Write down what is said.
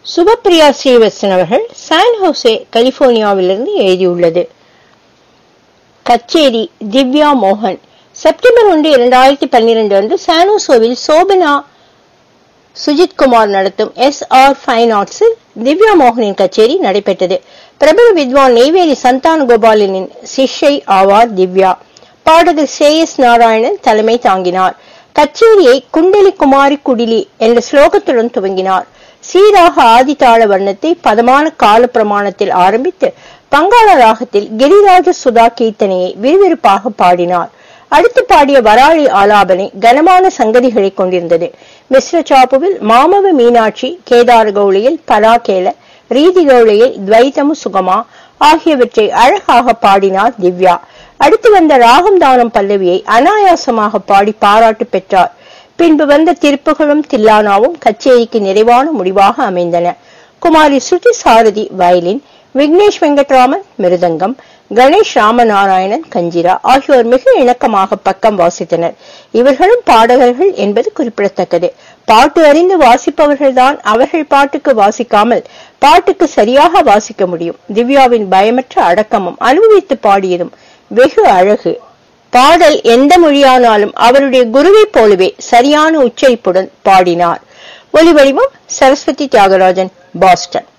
சுபப்பிரியா ஸ்ரீவத்சன் அவர்கள் San Jose கலிபோர்னியாவிலிருந்து எழுதியுள்ளது கச்சேரி திவ்யா மோகன் செப்டம்பர் ஒன்று இரண்டாயிரத்தி பன்னிரண்டு அன்று சானோசோவில் சோபனா சுஜித் குமார் நடத்தும் எஸ் ஆர் ஃபைன் ஆர்ட்ஸில் திவ்யா மோகனின் கச்சேரி நடைபெற்றது பிரபல வித்வான் நெய்வேலி சந்தான கோபாலனின் சிஷ்யை ஆவார் திவ்யா பாடகர் சேஎஸ் நாராயணன் தலைமை தாங்கினார் கச்சேரியை குண்டலி குமாரி குடிலி என்ற ஸ்லோகத்துடன் துவங்கினார் சீராக ஆதிதாள வர்ணத்தை பதமான கால பிரமாணத்தில் ஆரம்பித்து பங்காள ராகத்தில் கிரிராஜ சுதா கீர்த்தனையை விறுவிறுப்பாக பாடினார் அடுத்து பாடிய வராளி ஆலாபனை கனமான சங்கதிகளை கொண்டிருந்தது மிஸ்ர சாப்புவில் மாமவ மீனாட்சி கேதார கௌளியில் பராகேல ரீதி கௌளியில் துவைதமு சுகமா ஆகியவற்றை அழகாக பாடினார் திவ்யா அடுத்து வந்த ராகம் தானம் பல்லவியை அனாயாசமாக பாடி பாராட்டு பெற்றார் பின்பு வந்த திருப்புகளும் தில்லானாவும் கச்சேரிக்கு நிறைவான முடிவாக அமைந்தன குமாரி ஸ்ருதி சாரதி வயலின் விக்னேஷ் வெங்கட்ராமன் மிருதங்கம் கணேஷ் ராமநாராயணன் கஞ்சிரா ஆகியோர் மிக இணக்கமாக பக்கம் வாசித்தனர் இவர்களும் பாடகர்கள் என்பது குறிப்பிடத்தக்கது பாட்டு அறிந்து வாசிப்பவர்கள்தான் அவர்கள் பாட்டுக்கு வாசிக்காமல் பாட்டுக்கு சரியாக வாசிக்க முடியும் திவ்யாவின் பயமற்ற அடக்கமும் அனுபவித்து பாடியதும் வெகு அழகு பாடல் எந்த மொழியானாலும் அவருடைய குருவைப் போலவே சரியான உச்சரிப்புடன் பாடினார் ஒலிவடிவம் சரஸ்வதி தியாகராஜன் பாஸ்டன்